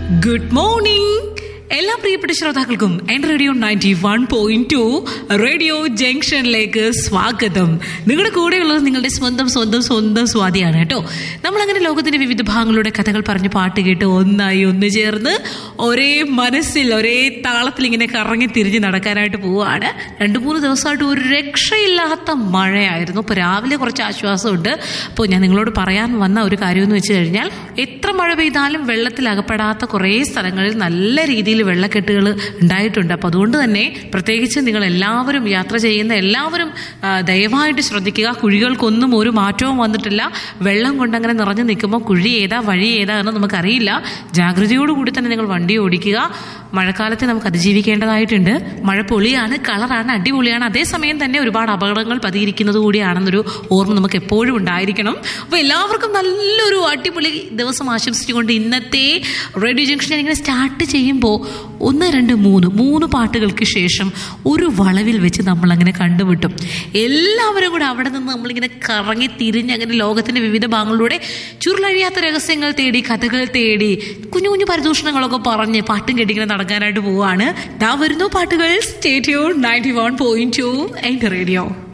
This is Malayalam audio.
ഗുഡ് മോർണിംഗ് എല്ലാ പ്രിയപ്പെട്ട ശ്രോതാക്കൾക്കും എൻ radio ninety one point two radio ജംഗ്ഷനിലേക്ക് സ്വാഗതം നിങ്ങളുടെ കൂടെയുള്ളത് നിങ്ങളുടെ സ്വന്തം സ്വന്തം സ്വന്തം സ്വാതിയാണ് കേട്ടോ നമ്മളങ്ങനെ ലോകത്തിന്റെ വിവിധ ഭാഗങ്ങളുടെ കഥകൾ പറഞ്ഞ് പാട്ട് കേട്ട് ഒന്നായി ഒന്ന് ചേർന്ന് ഒരേ മനസ്സിൽ ഒരേ താളത്തിൽ ഇങ്ങനെ കറങ്ങി തിരിഞ്ഞ് നടക്കാനായിട്ട് പോവുകയാണ് രണ്ട് മൂന്ന് ദിവസമായിട്ട് ഒരു രക്ഷയില്ലാത്ത മഴയായിരുന്നു ഇപ്പോൾ രാവിലെ കുറച്ച് ആശ്വാസമുണ്ട് അപ്പോൾ ഞാൻ നിങ്ങളോട് പറയാൻ വന്ന ഒരു കാര്യമെന്ന് വെച്ച് കഴിഞ്ഞാൽ എത്ര മഴ പെയ്താലും വെള്ളത്തിൽ അകപ്പെടാത്ത കുറേ സ്ഥലങ്ങളിൽ നല്ല രീതിയിൽ വെള്ളക്കെട്ടുകൾ ഉണ്ടായിട്ടുണ്ട് അപ്പോൾ അതുകൊണ്ട് തന്നെ പ്രത്യേകിച്ച് നിങ്ങൾ എല്ലാവരും യാത്ര ചെയ്യുന്ന എല്ലാവരും ആ, ദയവായിട്ട് ശ്രദ്ധിക്കുക കുഴികൾക്കൊന്നും ഒരു മാറ്റവും വന്നിട്ടില്ല വെള്ളം കൊണ്ടങ്ങനെ നിറഞ്ഞു നിൽക്കുമ്പോൾ കുഴി ഏതാ വഴി ഏതാ എന്ന് നമുക്കറിയില്ല ജാഗ്രതയോടുകൂടി തന്നെ നിങ്ങൾ വണ്ടി ഓടിക്കുക മഴക്കാലത്തെ നമുക്ക് അതിജീവിക്കേണ്ടതായിട്ടുണ്ട് മഴ പൊളിയാണ് കളറാണ് അടിപൊളിയാണ് അതേസമയം തന്നെ ഒരുപാട് അപകടങ്ങൾ പതിയിരിക്കുന്നത് കൂടിയാണെന്നൊരു ഓർമ്മ നമുക്ക് എപ്പോഴും ഉണ്ടായിരിക്കണം അപ്പോൾ എല്ലാവർക്കും നല്ലൊരു അടിപൊളി ദിവസം ആശംസിച്ചുകൊണ്ട് ഇന്നത്തെ റേഡിയോ ജംഗ്ഷൻ ഇങ്ങനെ സ്റ്റാർട്ട് ചെയ്യുമ്പോൾ ഒന്ന് രണ്ട് മൂന്ന് മൂന്ന് പാട്ടുകൾക്ക് ശേഷം ഒരു വളവിൽ വെച്ച് നമ്മൾ അങ്ങനെ കണ്ടുമുട്ടും എല്ലാവരും കൂടെ അവിടെ നിന്ന് നമ്മളിങ്ങനെ കറങ്ങി തിരിഞ്ഞ് അങ്ങനെ ലോകത്തിന്റെ വിവിധ ഭാഗങ്ങളിലൂടെ ചുരുളഴിയാത്ത രഹസ്യങ്ങൾ തേടി കഥകൾ തേടി കുഞ്ഞു കുഞ്ഞു പരിദൂഷണങ്ങളൊക്കെ പറഞ്ഞ് പാട്ടും കെട്ടിങ്ങനെ നടക്കാനായിട്ട് പോവാണ് ദാ വരുന്നു പാട്ടുകൾ stay tuned ninety one point two എൻ്റെ റേഡിയോ